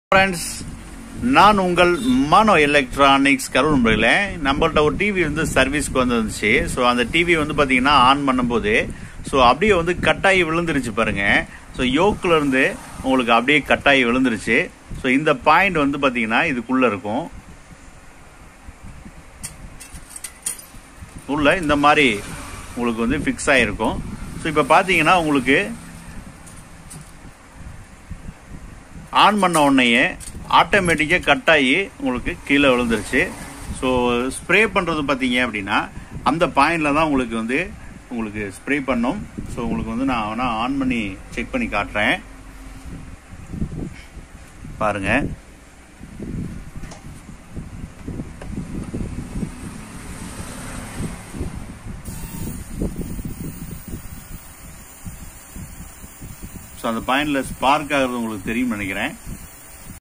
friends நான் உங்கள் மனோ electronics Karur நண்பர்களே நம்மள்ட்ட ஒரு டிவி வந்து சர்வீஸ்க்கு வந்துருந்துச்சு ஸோ அந்த டிவி வந்து பார்த்தீங்கன்னா ஆன் பண்ணும்போது ஸோ அப்படியே வந்து கட்டாயி விழுந்துருச்சு பாருங்க ஸோ யோக்கில் இருந்து உங்களுக்கு அப்படியே கட்டாயி விழுந்துருச்சு ஸோ இந்த பாயிண்ட் வந்து பார்த்தீங்கன்னா இதுக்குள்ள இருக்கும் உள்ள இந்த மாதிரி உங்களுக்கு வந்து ஃபிக்ஸ் ஆகிருக்கும் ஸோ இப்போ பார்த்தீங்கன்னா உங்களுக்கு ஆன் பண்ண உடனேயே ஆட்டோமேட்டிக்காக கட் ஆகி உங்களுக்கு கீழே விழுந்துருச்சு ஸோ ஸ்ப்ரே பண்ணுறது பார்த்தீங்க அப்படின்னா அந்த பாயிண்டில் தான் உங்களுக்கு வந்து உங்களுக்கு ஸ்ப்ரே பண்ணும் ஸோ உங்களுக்கு வந்து நான் வேணால் ஆன் பண்ணி செக் பண்ணி காட்டுறேன் பாருங்க ஸோ அந்த பாயிண்டில் ஸ்பார்க் ஆகுறது உங்களுக்கு தெரியும் நினைக்கிறேன்